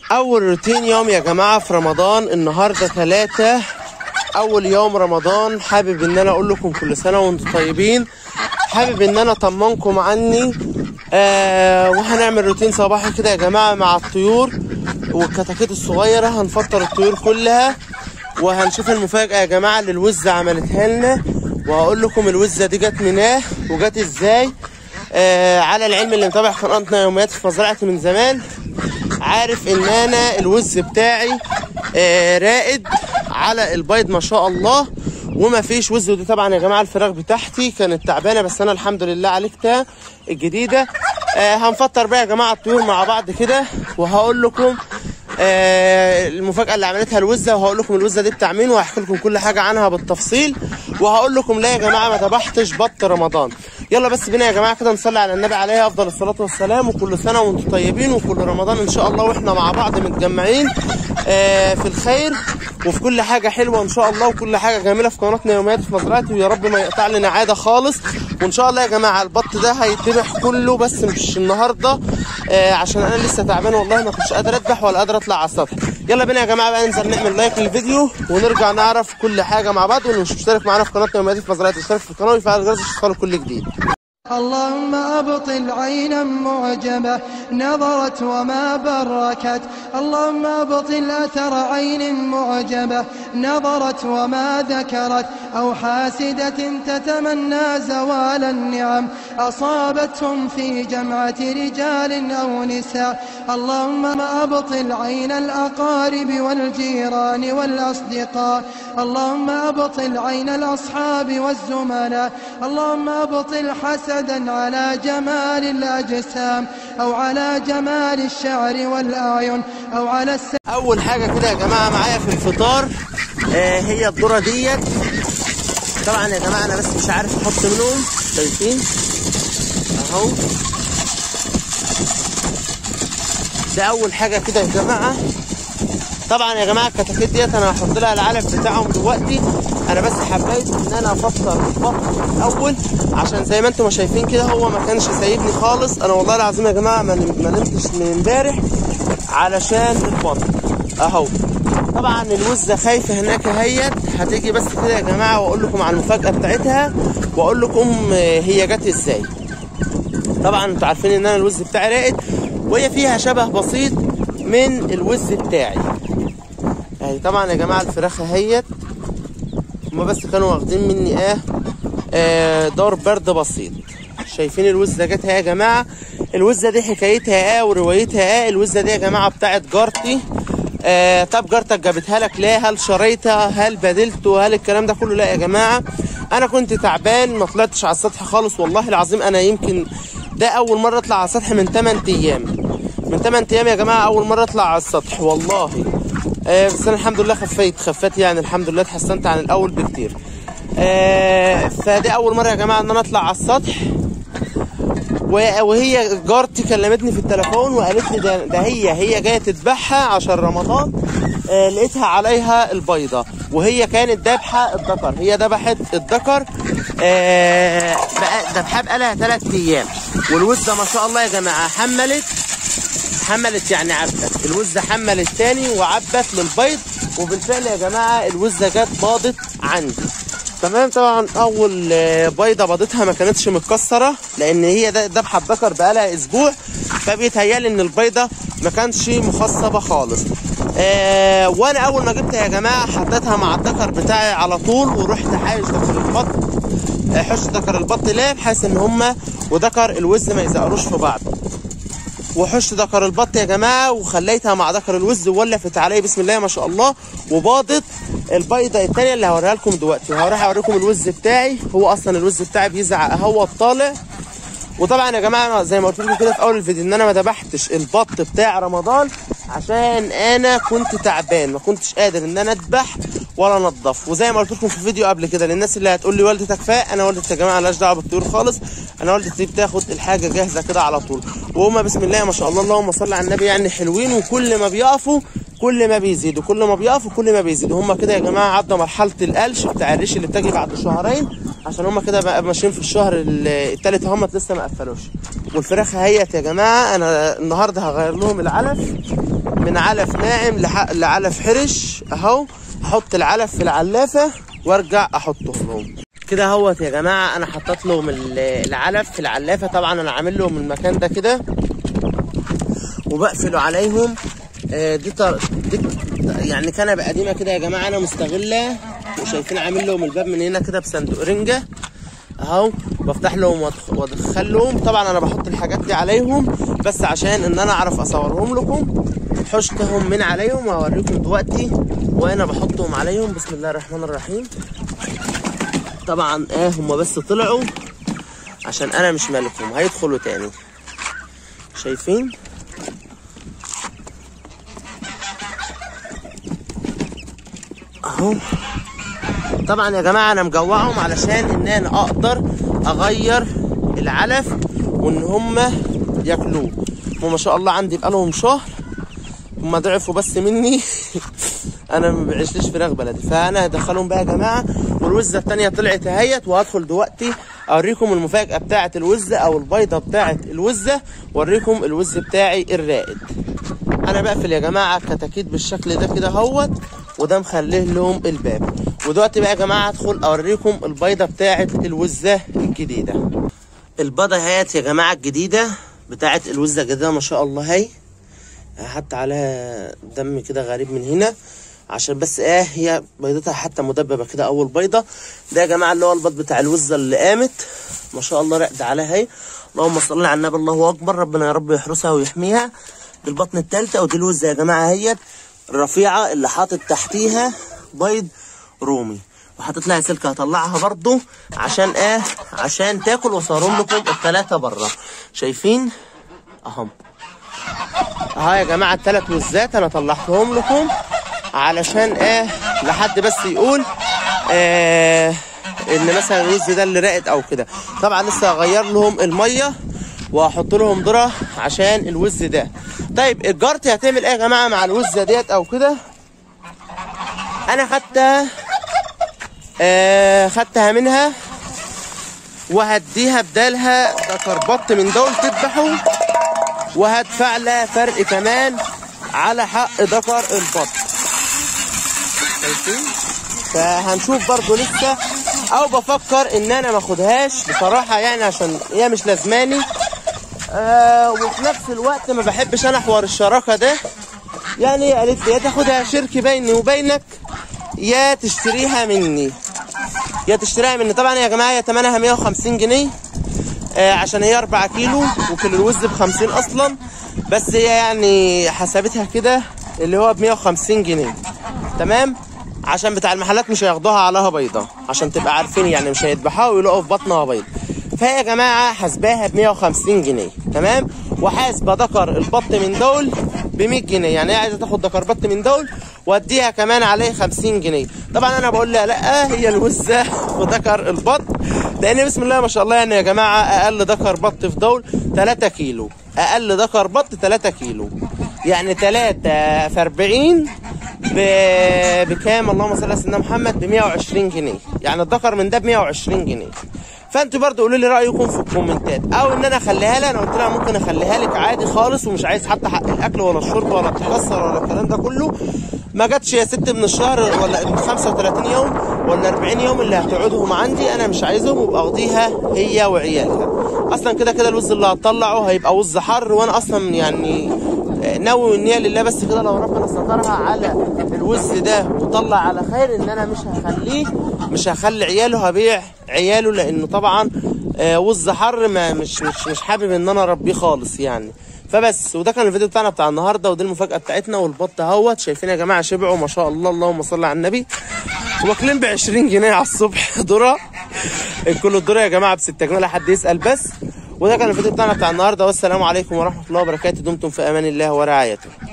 اول روتين يوم يا جماعه في رمضان النهارده ثلاثة اول يوم رمضان حابب ان انا اقول لكم كل سنه وانتم طيبين حابب ان انا اطمنكم عني آه وهنعمل روتين صباحي كده يا جماعه مع الطيور والكتاكيت الصغيره هنفطر الطيور كلها وهنشوف المفاجاه يا جماعه اللي الوزه عملتها لنا وهقول لكم الوزه دي جت مناه وجت ازاي آه على العلم اللي متابع قناتنا يوميات في مزرعتي من زمان عارف ان انا الوز بتاعي آه رائد على البيض ما شاء الله وما فيش وز ودي طبعا يا جماعه الفراخ بتاعتي كانت تعبانه بس انا الحمد لله عالجتها الجديده آه هنفطر بقى يا جماعه الطيور مع بعض كده وهقول لكم آه المفاجاه اللي عملتها الوزه وهقول لكم الوزه دي بتاع مين وهحكي لكم كل حاجه عنها بالتفصيل وهقول لكم لا يا جماعه ما ذبحتش بط رمضان يلا بس بينا يا جماعه كده نصلي على النبي عليه افضل الصلاه والسلام وكل سنه وانتم طيبين وكل رمضان ان شاء الله واحنا مع بعض متجمعين آه في الخير وفي كل حاجه حلوه ان شاء الله وكل حاجه جميله في قناتنا يوميات في مزرعتي ويا رب ما يقطع لنا عاده خالص وان شاء الله يا جماعه البط ده هيتذبح كله بس مش النهارده آه عشان انا لسه تعبان والله ما كنتش قادر اذبح ولا قادر اطلع على السطح يلا بينا يا جماعه بقى ننزل نعمل لايك للفيديو ونرجع نعرف كل حاجه مع بعض واللي مش مشترك معانا في قناتنا يوميات في مزرعتي اشترك في القناه ويفعل الجرس عشان يوصلك كل جديد اللهم أبطل عينا معجبة نظرت وما بركت اللهم أبطل أثر عين معجبة نظرت وما ذكرت أو حاسدة تتمنى زوال النعم أصابتهم في جمعة رجال أو نساء اللهم أبطل عين الأقارب والجيران والأصدقاء اللهم أبطل عين الأصحاب والزملاء اللهم أبطل حسدا على جمال الأجسام أو على جمال الشعر والأعين أو على الس... اول حاجه كده يا جماعه معايا في الفطار آه هي الذره ديت طبعا يا جماعه انا بس مش عارف احط منهم شايفين اهو ده اول حاجه كده يا جماعه طبعا يا جماعه الكتاكيت ديت انا هحط لها العلف بتاعهم دلوقتي انا بس حبيت ان انا افطر البط الاول عشان زي ما انتم شايفين كده هو ما كانش سايبني خالص انا والله العظيم يا جماعه ما نم- ما نمتش من امبارح علشان البط اهو طبعا الوزه خايفه هناك اهيت هتيجي بس كده يا جماعه واقول لكم على المفاجاه بتاعتها واقول لكم آه، هي جت ازاي طبعا انتوا عارفين ان انا الوز بتاعي راقد وهي فيها شبه بسيط من الوز بتاعي اهي طبعا يا جماعه الفراخ اهيت هما بس كانوا واخدين مني ايه آه دار برد بسيط شايفين الوزه جاتها يا جماعه الوزه دي حكايتها ايه وروايتها ايه الوزه دي يا جماعه بتاعت جارتي آه طب جارتك جابتها لك ليه هل شريتها هل بدلته هل الكلام ده كله لا يا جماعه انا كنت تعبان ما طلعتش على السطح خالص والله العظيم انا يمكن ده اول مره اطلع على السطح من 8 ايام من 8 ايام يا جماعه اول مره اطلع على السطح والله آه بس انا الحمد لله خفيت خفيت يعني الحمد لله اتحسنت عن الاول بكتير آه فدي اول مره يا جماعه ان انا اطلع على السطح و- وهي جارتي كلمتني في التليفون وقالت لي ده, ده هي هي جايه تذبحها عشان رمضان آه لقيتها عليها البيضه وهي كانت ذابحه الذكر هي ذبحت الذكر آه بقى ذبحها بقالها ثلاث ايام والوزه ما شاء الله يا جماعه حملت حملت يعني عبت الوزه حملت تاني وعبت للبيض وبالفعل يا جماعه الوزه جت باضت عندي تمام طبعا اول آه، بيضه بيضتها ما كانتش متكسره لان هي ده- ذبحه الذكر بقالها اسبوع فبيتهيالي ان البيضه ما كانش مخصبه خالص آه وانا اول ما جبتها يا جماعه حطيتها مع الذكر بتاعي على طول ورحت حايش ذكر البط آه، حش ذكر البط ليه بحيث ان هما وذكر الوز ما يزقروش في بعض وحشت ذكر البط يا جماعه وخليتها مع ذكر الوز وولفت عليه بسم الله ما شاء الله وباضت البيضه الثانيه اللي هوريها لكم دلوقتي وهروح اوريكم الوز بتاعي هو اصلا الوز بتاعي بيزعق هو الطالع وطبعا يا جماعه زي ما قلت لكم كده في اول الفيديو ان انا ما ذبحتش البط بتاع رمضان عشان انا كنت تعبان ما كنتش قادر ان انا اذبح ولا انضف وزي ما قلت لكم في الفيديو قبل كده للناس اللي هتقول لي والدتك فاق انا والدتي يا جماعه مالهاش دعوه بالطيور خالص انا والدتي بتاخد الحاجه جاهزه كده على طول وهما بسم الله ما شاء الله اللهم صل على النبي يعني حلوين وكل ما بيقفوا كل ما بيزيدوا كل ما بيقفوا كل ما بيزيدوا هم كده يا جماعه عدوا مرحله القلش بتاع الريش اللي بتجي بعد شهرين عشان هم كده بقى ماشيين في الشهر ال- التالت هم لسه ما قفلوش والفراخ اهيت يا جماعه انا النهارده هغير لهم العلف من علف ناعم لح- لعلف حرش اهو احط العلف في العلافه وارجع احطه لهم كده اهوت يا جماعه انا حطيت لهم ال- العلف في العلافه طبعا انا عامل لهم المكان ده كده وبقفله عليهم آه، دي, طر... دي يعني كنبه قديمه كده يا جماعه انا مستغلها وشايفين عامل لهم الباب من هنا كده بصندوق رنجه اهو بفتح لهم وأدخ- وادخل لهم طبعا انا بحط الحاجات دي عليهم بس عشان ان انا اعرف اصورهم لكم حشتهم من عليهم وهوريكم دلوقتي وانا بحطهم عليهم بسم الله الرحمن الرحيم طبعا اه هم بس طلعوا عشان انا مش مالكهم هيدخلوا تاني شايفين اهو طبعا يا جماعه انا مجوعهم علشان ان انا اقدر اغير العلف وان هم ياكلوه وما شاء الله عندي بقالهم شهر هم ضعفوا بس مني انا ما بعيشليش فراخ بلدي فانا هدخلهم بقى يا جماعه والوزه التانية طلعت اهيت وهدخل دلوقتي اوريكم المفاجاه بتاعه الوزه او البيضه بتاعه الوزه واوريكم الوز بتاعي الرائد انا بقفل يا جماعه الكتاكيت بالشكل ده كده اهوت وده مخليه لهم الباب ودلوقتي بقى يا جماعه هدخل اوريكم البيضه بتاعه الوزه الجديده البيضه اهيت يا جماعه الجديده بتاعه الوزه الجديده ما شاء الله هي حتى عليها دم كده غريب من هنا عشان بس ايه هي بيضتها حتى مدببه كده اول بيضه ده يا جماعه اللي هو البيض بتاع الوزه اللي قامت ما شاء الله راقده عليها اهي اللهم صل على النبي الله اكبر ربنا يا رب يحرسها ويحميها دي البطن التالتة ودي الوزه يا جماعه اهيت الرفيعه اللي حاطط تحتيها بيض رومي وحاطط لها سلك هطلعها برضو عشان ايه عشان تاكل واصورهم لكم الثلاثه بره شايفين اهم اهو يا جماعه الثلاث وزات انا طلعتهم لكم علشان ايه لحد بس يقول آه ان مثلا الوز ده اللي راقد او كده طبعا لسه هغير لهم الميه وهحط لهم ذره عشان الوز ده طيب الجارتي هتعمل ايه يا جماعه مع الوزه ديت او كده انا خدتها آه خدتها منها وهديها بدالها ذكر بط من دول تذبحه وهدفع لها فرق كمان على حق ذكر البط شايفين فهنشوف برضو لسه او بفكر ان انا ما اخدهاش بصراحه يعني عشان هي مش لازماني آه وفي نفس الوقت ما بحبش انا حوار الشراكه ده يعني قالت لي يا تاخدها شركه بيني وبينك يا تشتريها مني يا تشتريها مني طبعا يا جماعه هي ثمنها 150 جنيه آه عشان هي 4 كيلو وكيلو الوز ب 50 اصلا بس هي يعني حسبتها كده اللي هو ب 150 جنيه تمام عشان بتاع المحلات مش هياخدوها عليها بيضه عشان تبقى عارفين يعني مش هيذبحوها ويلاقوا في بطنها بيض فهي يا جماعه حاسباها ب 150 جنيه تمام وحاسبه ذكر البط من دول ب 100 جنيه يعني هي عايزه تاخد ذكر بط من دول واديها كمان عليه 50 جنيه طبعا انا بقول لها لا هي الوزه وذكر البط لان بسم الله ما شاء الله يعني يا جماعه اقل ذكر بط في دول 3 كيلو اقل ذكر بط 3 كيلو يعني 3 في 40 ب... بكام اللهم صل على سيدنا محمد ب 120 جنيه يعني الذكر من ده ب 120 جنيه فانتوا برضو قولوا لي رايكم في الكومنتات او ان انا اخليها لها انا قلت لها ممكن اخليها لك عادي خالص ومش عايز حتى حق الاكل ولا الشرب ولا تكسر ولا الكلام ده كله ما جاتش يا ست من الشهر ولا من 35 يوم ولا 40 يوم اللي هتقعدهم عندي انا مش عايزهم وابقى اخديها هي وعيالها اصلا كده كده الوز اللي هتطلعه هيبقى وز حر وانا اصلا يعني ناوي النية لله بس كده لو ربنا سترها على الوز ده وطلع على خير ان انا مش هخليه مش هخلي عياله هبيع عياله لانه طبعا آه، وز حر ما مش مش مش حابب ان انا اربيه خالص يعني فبس وده كان الفيديو بتاعنا بتاع النهارده ودي المفاجاه بتاعتنا والبط اهوت شايفين يا جماعه شبعوا ما شاء الله اللهم صل على النبي واكلين ب 20 جنيه على الصبح ذره كل الذره يا جماعه ب 6 جنيه لا حد يسال بس وده كان الفيديو بتاعنا بتاع النهارده والسلام عليكم ورحمه الله وبركاته دمتم في امان الله ورعايته